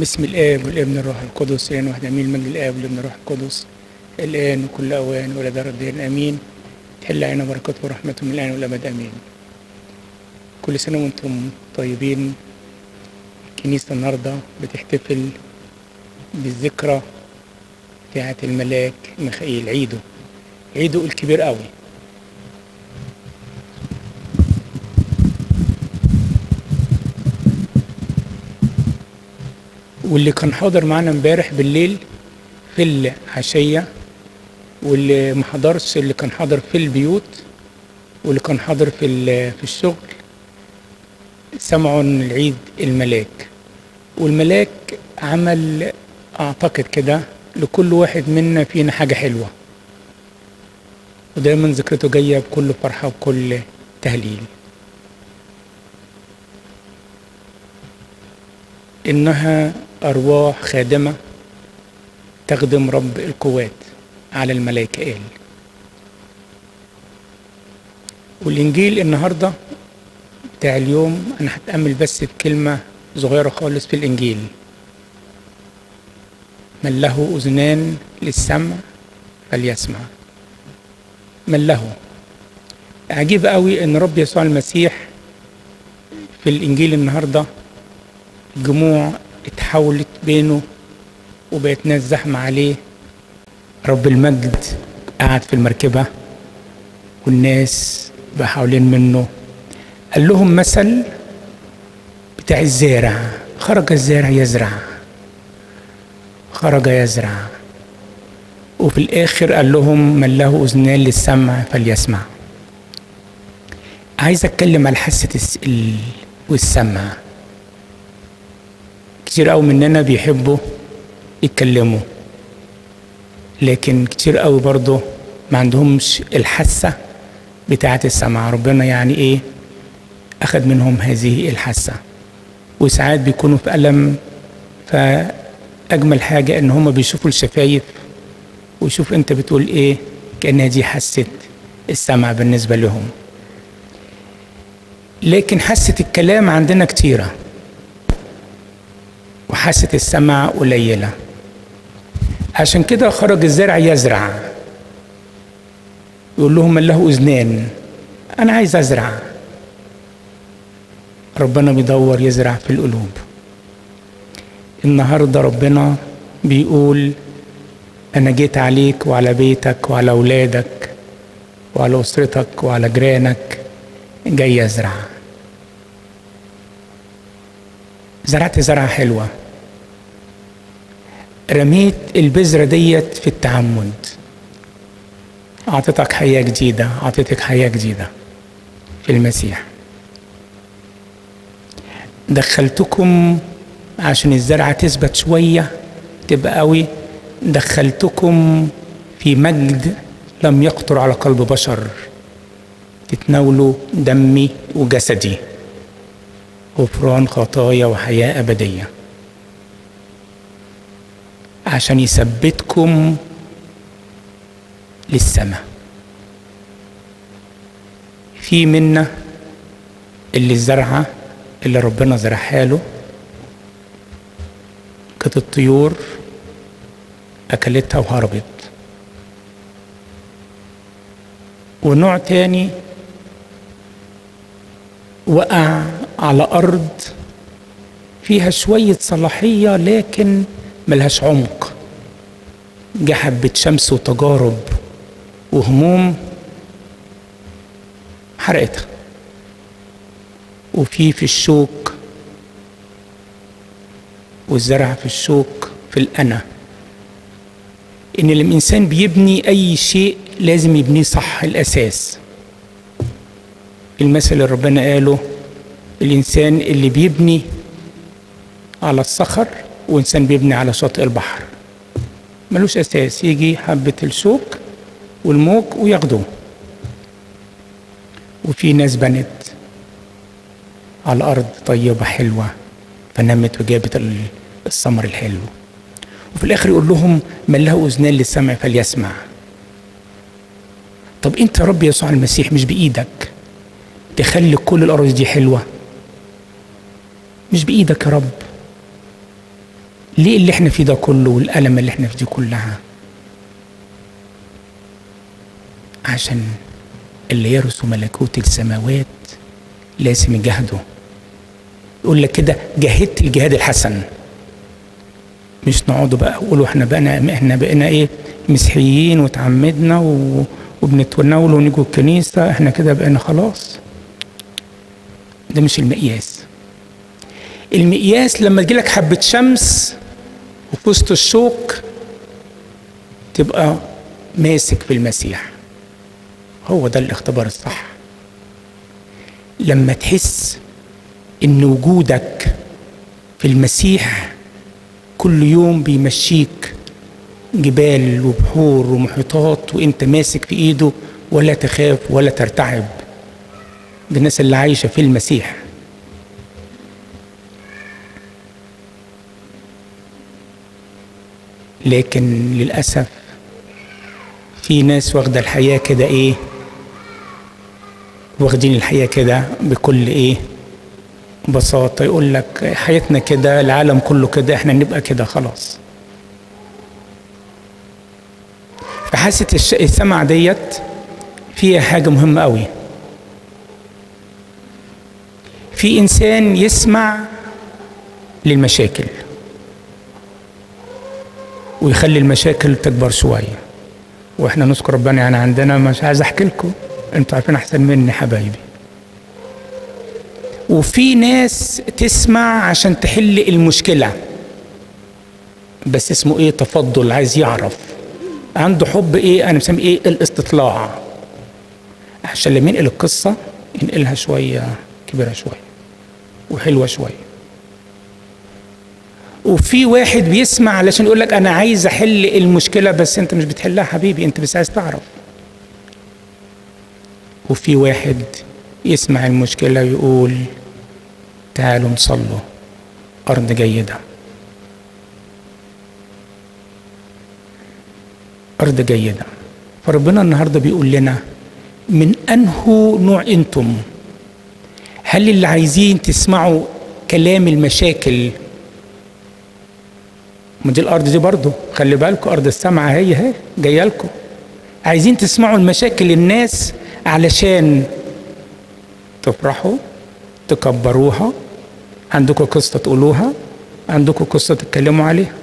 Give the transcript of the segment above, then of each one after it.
باسم الآب والابن الروح القدس الآن واحد أمين مجد الآب والابن الروح القدس الآن وكل أوان ولا دار الدين آمين تحل علينا بركاته ورحمته من الآن والأبد آمين كل سنة وأنتم طيبين الكنيسة النهاردة بتحتفل بالذكرى بتاعة الملاك ميخائيل عيده عيده الكبير قوي واللي كان حاضر معانا امبارح بالليل في العشية واللي ما حضرش اللي كان حاضر في البيوت واللي كان حاضر في ال- في الشغل سمعوا ان العيد الملاك والملاك عمل اعتقد كده لكل واحد منا فينا حاجة حلوة ودايما ذكرته جاية بكل فرحة وكل تهليل إنها أرواح خادمة تخدم رب القوات على الملائكة قال والإنجيل النهاردة بتاع اليوم أنا هتأمل بس بكلمة صغيرة خالص في الإنجيل من له أذنان للسمع فليسمع من له عجيب قوي ان رب يسوع المسيح في الانجيل النهارده الجموع اتحولت بينه وبقت ناس زحمه عليه رب المجد قعد في المركبه والناس بقى حوالين منه قال لهم مثل بتاع الزارع خرج الزارع يزرع خرج يزرع وفي الآخر قال لهم من له أذنان للسمع فليسمع عايز أتكلم على حاسة الس- ال- والسمع كتير قوي مننا بيحبوا يتكلموا لكن كتير قوي برضه ما عندهمش الحاسة بتاعة السمع ربنا يعني إيه أخذ منهم هذه الحاسة وساعات بيكونوا في ألم فأجمل حاجة إن هم بيشوفوا الشفايف ويشوف انت بتقول ايه كانها دي حاسه السمع بالنسبه لهم لكن حاسه الكلام عندنا كتيره وحاسه السمع قليله عشان كده خرج الزرع يزرع يقول لهم من له اذنان انا عايز ازرع ربنا بيدور يزرع في القلوب النهارده ربنا بيقول أنا جيت عليك وعلى بيتك وعلى أولادك وعلى أسرتك وعلى جيرانك جاي أزرع زرعت زرعة حلوة رميت البذرة ديت في التعمد أعطيتك حياة جديدة أعطيتك حياة جديدة في المسيح دخلتكم عشان الزرعة تثبت شوية تبقى قوي دخلتكم في مجد لم يخطر على قلب بشر تتناولوا دمي وجسدي غفران خطايا وحياة أبدية عشان يثبتكم للسماء في منا اللي الزرعة اللي ربنا زرعها له كانت الطيور أكلتها وهربت ونوع تاني وقع على أرض فيها شوية صلاحية لكن ملهاش عمق جه حبة شمس وتجارب وهموم حرقتها وفي في الشوك والزرع في الشوك في الأنا ان الانسان بيبني اي شيء لازم يبنيه صح الاساس المثل اللي ربنا قاله الانسان اللي بيبني على الصخر وانسان بيبني على شاطئ البحر ملوش اساس يجي حبة الشوك والموج وياخدوه وفي ناس بنت على ارض طيبة حلوة فنمت وجابت ال- الثمر الحلو وفي الاخر يقول لهم من له اذنان للسمع فليسمع طب انت يا رب يسوع المسيح مش بايدك تخلي كل الارض دي حلوه مش بايدك يا رب ليه اللي احنا فيه ده كله والألم اللي احنا فيه دي كلها عشان اللي يرثوا ملكوت السماوات لازم يجاهدوا يقول لك كده جاهدت الجهاد الحسن مش نقعدوا بقى نقولوا احنا بقينا احنا بقينا ايه مسيحيين وتعمدنا و... وبنتناول ونيجوا الكنيسة احنا كده بقينا خلاص ده مش المقياس المقياس لما تجيلك حبة شمس وفي وسط الشوك تبقى ماسك في المسيح هو ده الاختبار الصح لما تحس ان وجودك في المسيح كل يوم بيمشيك جبال وبحور ومحيطات وانت ماسك في ايده ولا تخاف ولا ترتعب دي الناس اللي عايشه في المسيح لكن للاسف في ناس واخده الحياه كده ايه واخدين الحياه كده بكل ايه بساطه يقول لك حياتنا كده العالم كله كده احنا نبقى كده خلاص فحاسه الش- السمع ديت فيها حاجه مهمه قوي في انسان يسمع للمشاكل ويخلي المشاكل تكبر شويه واحنا نذكر ربنا يعني عندنا مش عايز احكي لكم انتوا عارفين احسن مني حبايبي وفي ناس تسمع عشان تحل المشكله بس اسمه ايه تفضل عايز يعرف عنده حب ايه انا مسميه ايه الاستطلاع عشان لما ينقل القصه ينقلها شويه كبيره شويه وحلوه شويه وفي واحد بيسمع علشان يقول لك انا عايز احل المشكله بس انت مش بتحلها حبيبي انت بس عايز تعرف وفي واحد يسمع المشكله ويقول تعالوا نصلوا ارض جيده ارض جيده فربنا النهارده بيقول لنا من انه نوع انتم هل اللي عايزين تسمعوا كلام المشاكل ما دي الارض دي برضه خلي بالكم ارض السمعه هي اهي جايه لكم عايزين تسمعوا المشاكل الناس علشان تفرحوا تكبروها عندكم قصه تقولوها عندكم قصه تتكلموا عليها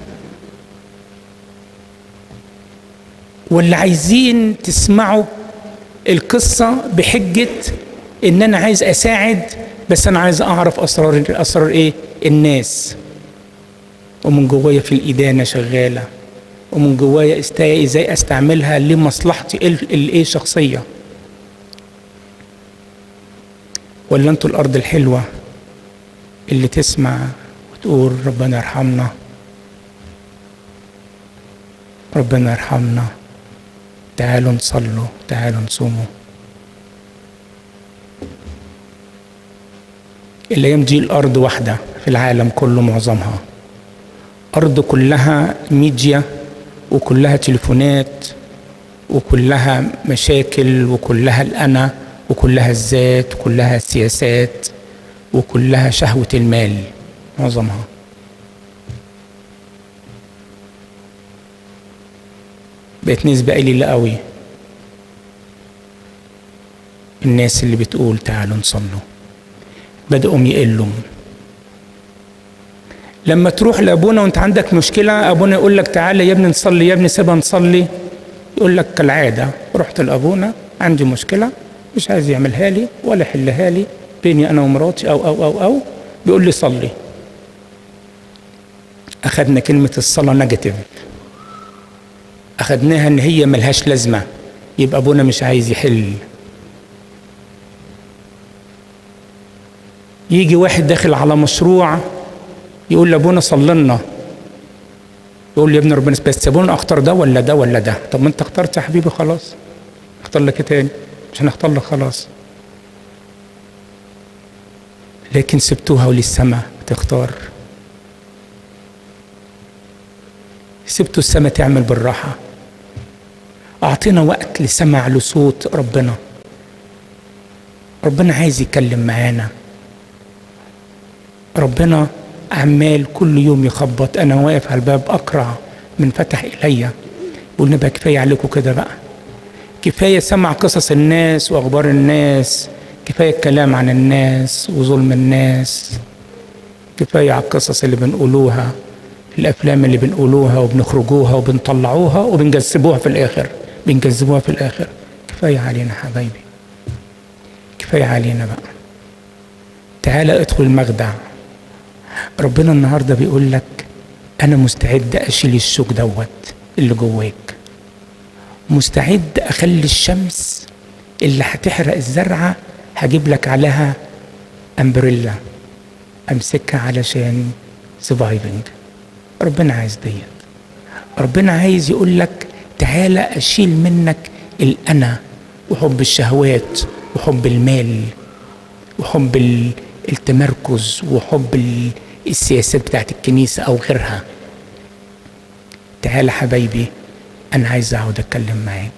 ولا عايزين تسمعوا القصه بحجه ان انا عايز اساعد بس انا عايز اعرف اسرار اسرار ايه الناس ومن جوايا في الإدانة شغالة ومن جوايا استاي ازاي استعملها لمصلحتي ال- الايه شخصية ولا انتوا الارض الحلوة اللي تسمع وتقول ربنا يرحمنا ربنا يرحمنا تعالوا نصلوا تعالوا نصوموا الايام دي الارض واحدة في العالم كله معظمها أرض كلها ميديا وكلها تليفونات وكلها مشاكل وكلها الأنا وكلها الذات وكلها السياسات وكلها شهوة المال معظمها بقت نسبة قليلة قوي الناس اللي بتقول تعالوا نصلوا بدأوا يقلوا لما تروح لابونا وانت عندك مشكله ابونا يقول لك تعالى يا ابني نصلي يا ابني سيبها نصلي يقول لك كالعاده رحت لابونا عندي مشكله مش عايز يعملها لي ولا يحلها لي بيني انا ومراتي او او او او بيقول لي صلي اخذنا كلمه الصلاه نيجاتيف اخذناها ان هي ملهاش لازمه يبقى ابونا مش عايز يحل يجي واحد داخل على مشروع يقول لابونا صلي لنا يقول لي يا ابن ربنا بس ابونا اختار ده ولا ده ولا ده طب ما انت اخترت يا حبيبي خلاص اختار لك ايه تاني مش هنختار لك خلاص لكن سبتوها وللسماء تختار سبتوا السماء تعمل بالراحة أعطينا وقت لسمع لصوت ربنا ربنا عايز يتكلم معانا ربنا عمال كل يوم يخبط انا واقف على الباب اقرع من فتح الي قلنا بقى كفايه عليكم كده بقى كفايه سمع قصص الناس واخبار الناس كفايه الكلام عن الناس وظلم الناس كفايه على القصص اللي بنقولوها الافلام اللي بنقولوها وبنخرجوها وبنطلعوها وبنجذبوها في الاخر بنجذبوها في الاخر كفايه علينا حبايبي كفايه علينا بقى تعالى ادخل المخدع ربنا النهارده بيقول لك انا مستعد اشيل الشوك دوت اللي جواك مستعد اخلي الشمس اللي هتحرق الزرعه هجيب لك عليها امبريلا امسكها علشان سرفايفنج ربنا عايز ديت ربنا عايز يقول لك تعالى اشيل منك الانا وحب الشهوات وحب المال وحب التمركز وحب السياسات بتاعت الكنيسة أو غيرها تعالى حبايبي أنا عايز أقعد أتكلم معاك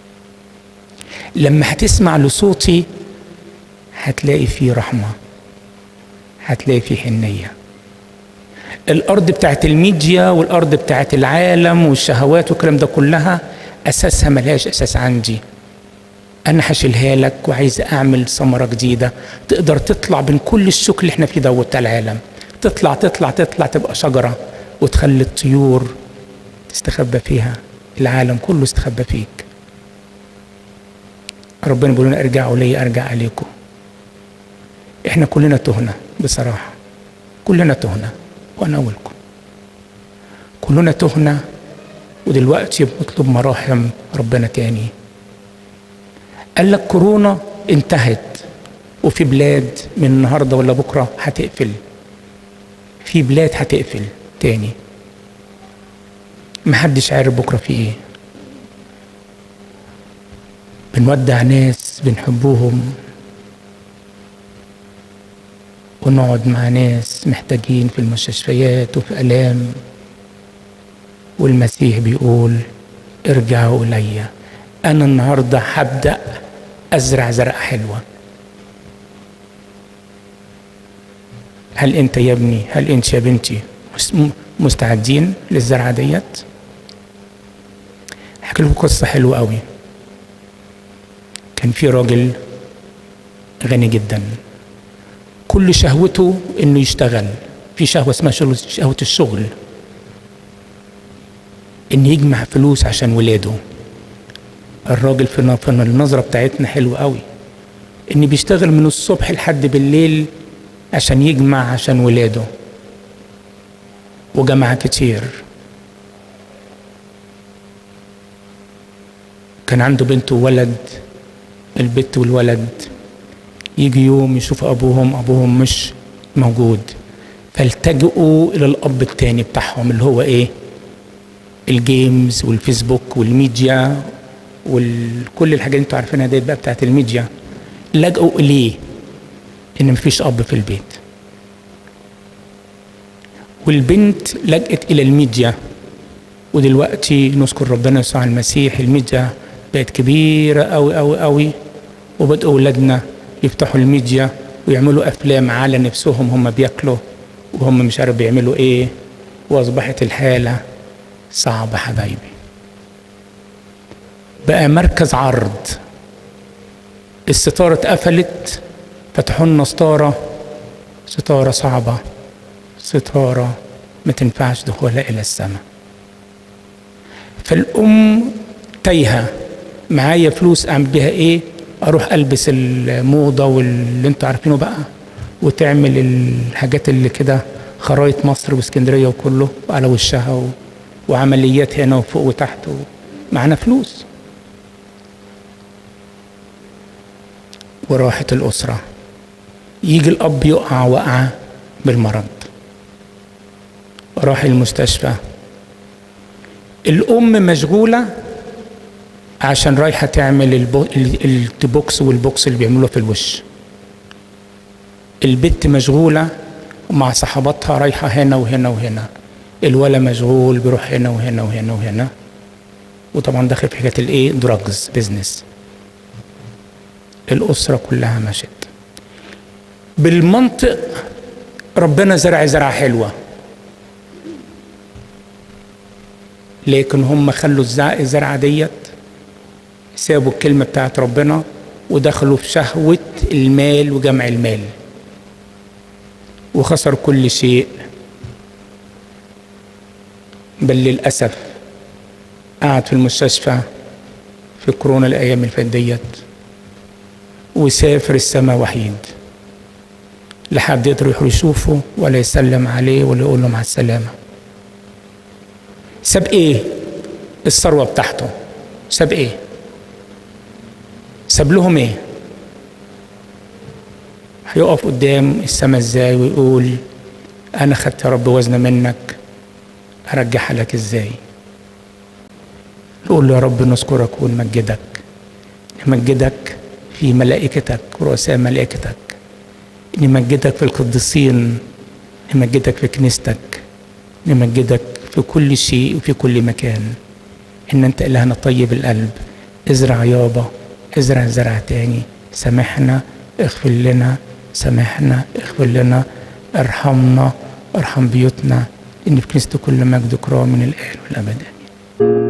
لما هتسمع لصوتي هتلاقي فيه رحمة هتلاقي فيه حنية الأرض بتاعت الميديا والأرض بتاعت العالم والشهوات والكلام ده كلها أساسها ملهاش أساس عندي انا هشيلها لك وعايز اعمل ثمره جديده تقدر تطلع من كل الشوك اللي احنا فيه دوت بتاع العالم تطلع تطلع تطلع تبقى شجره وتخلي الطيور تستخبى فيها العالم كله استخبى فيك ربنا بيقول لنا ارجعوا لي ارجع عليكم احنا كلنا تهنا بصراحه كلنا تهنا وانا اولكم كلنا تهنا ودلوقتي بنطلب مراحم ربنا تاني قال لك كورونا انتهت وفي بلاد من النهارده ولا بكره هتقفل في بلاد هتقفل تاني محدش عارف بكره في ايه بنودع ناس بنحبوهم ونقعد مع ناس محتاجين في المستشفيات وفي الام والمسيح بيقول ارجعوا الي انا النهارده هبدا ازرع زرعه حلوه هل انت يا ابني هل انت يا بنتي مستعدين للزرعه ديت احكي لكم قصه حلوه قوي كان في راجل غني جدا كل شهوته انه يشتغل في شهوه اسمها شهوه الشغل ان يجمع فلوس عشان ولاده الراجل في في النظره بتاعتنا حلو قوي ان بيشتغل من الصبح لحد بالليل عشان يجمع عشان ولاده وجمع كتير كان عنده بنت وولد البنت والولد يجي يوم يشوف ابوهم ابوهم مش موجود فالتجئوا الى الاب التاني بتاعهم اللي هو ايه الجيمز والفيسبوك والميديا وكل الحاجات اللي انتوا عارفينها ديت بقى بتاعت الميديا لجأوا اليه ان مفيش اب في البيت والبنت لجأت الى الميديا ودلوقتي نذكر ربنا يسوع المسيح الميديا بقت كبيره قوي قوي قوي وبدأوا ولادنا يفتحوا الميديا ويعملوا افلام على نفسهم هم بياكلوا وهم مش عارف بيعملوا ايه واصبحت الحاله صعبه حبايبي بقى مركز عرض الستارة اتقفلت فتحوا لنا ستارة ستارة صعبة ستارة ما تنفعش دخولها إلى السماء فالأم تايهة معايا فلوس أعمل بيها إيه أروح ألبس الموضة واللي أنتوا عارفينه بقى وتعمل الحاجات اللي كده خرايط مصر واسكندرية وكله على وشها و... وعمليات هنا وفوق وتحت و... معانا فلوس وراحت الأسرة يجي الأب يقع وقعة بالمرض راح المستشفى الأم مشغولة عشان رايحة تعمل البوكس والبوكس اللي بيعملوه في الوش البت مشغولة مع صحباتها رايحة هنا وهنا وهنا الولا مشغول بيروح هنا وهنا وهنا وهنا وطبعا داخل في حكاية الايه دراجز بيزنس الأسرة كلها مشت بالمنطق ربنا زرع زرعة حلوة لكن هم خلوا الزرعة ديت سابوا الكلمة بتاعت ربنا ودخلوا في شهوة المال وجمع المال وخسروا كل شيء بل للأسف قعد في المستشفى في كورونا الأيام اللي فاتت ديت وسافر السماء وحيد لا حد يقدر يروح يشوفه ولا يسلم عليه ولا يقول له مع السلامة ساب ايه الثروة بتاعته ساب ايه ساب لهم ايه هيقف قدام السماء ازاي ويقول انا خدت يا رب وزن منك ارجعها لك ازاي نقول له يا رب نذكرك ونمجدك نمجدك في ملائكتك ورؤساء ملائكتك نمجدك في القديسين نمجدك في كنيستك نمجدك في كل شيء وفي كل مكان ان انت الهنا طيب القلب ازرع يابا ازرع زرع تاني سامحنا اغفر لنا سامحنا اغفر لنا ارحمنا ارحم بيوتنا ان في كنيستك كل مجد وكرام من الان والابد امين